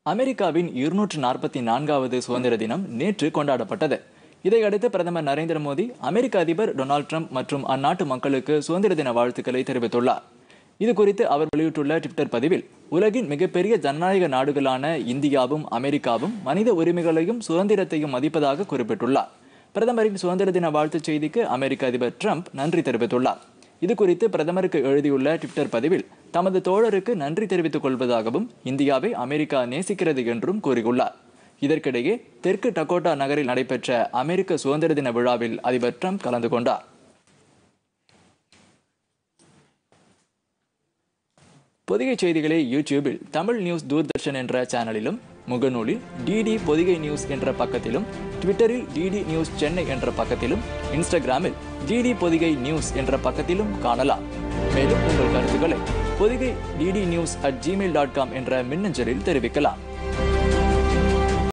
அமெரிக்காவின் இருநூற்று நாற்பத்தி நான்காவது சுதந்திர தினம் நேற்று கொண்டாடப்பட்டது இதையடுத்து பிரதமர் நரேந்திர மோடி அமெரிக்க அதிபர் டொனால்ட் ட்ரம்ப் மற்றும் அந்நாட்டு மக்களுக்கு சுதந்திர தின வாழ்த்துக்களை தெரிவித்துள்ளார் இது குறித்து அவர் வெளியிட்டுள்ள ட்விட்டர் பதிவில் உலகின் மிகப்பெரிய ஜனநாயக நாடுகளான இந்தியாவும் அமெரிக்காவும் மனித உரிமைகளையும் சுதந்திரத்தையும் மதிப்பதாக குறிப்பிட்டுள்ளார் பிரதமரின் சுதந்திர தின வாழ்த்துச் செய்திக்கு அமெரிக்க அதிபர் ட்ரம்ப் நன்றி தெரிவித்துள்ளார் இது குறித்து பிரதமருக்கு எழுதியுள்ள ட்விட்டர் பதிவில் தமது தோழருக்கு நன்றி தெரிவித்துக் கொள்வதாகவும் இந்தியாவை அமெரிக்கா நேசிக்கிறது என்றும் கூறியுள்ளார் இதற்கிடையே தெற்கு டகோட்டா நகரில் நடைபெற்ற அமெரிக்க சுதந்திர தின விழாவில் அதிபர் ட்ரம்ப் கலந்து கொண்டார் பொதிகை செய்திகளை யூடியூபில் தமிழ் நியூஸ் தூர்தர்ஷன் என்ற சேனலிலும் முகநூலில் டிடி பொதிகை நியூஸ் என்ற பக்கத்திலும் ட்விட்டரில் டிடி நியூஸ் சென்னை என்ற பக்கத்திலும் இன்ஸ்டாகிராமில் டிடி பொதிகை நியூஸ் என்ற பக்கத்திலும் காணலாம் மேலும் உங்கள் கருத்துக்களை Podhigai DD news at Gmail dot com என்ற மின்னஞ்சலில் தெரிவிக்கலாம்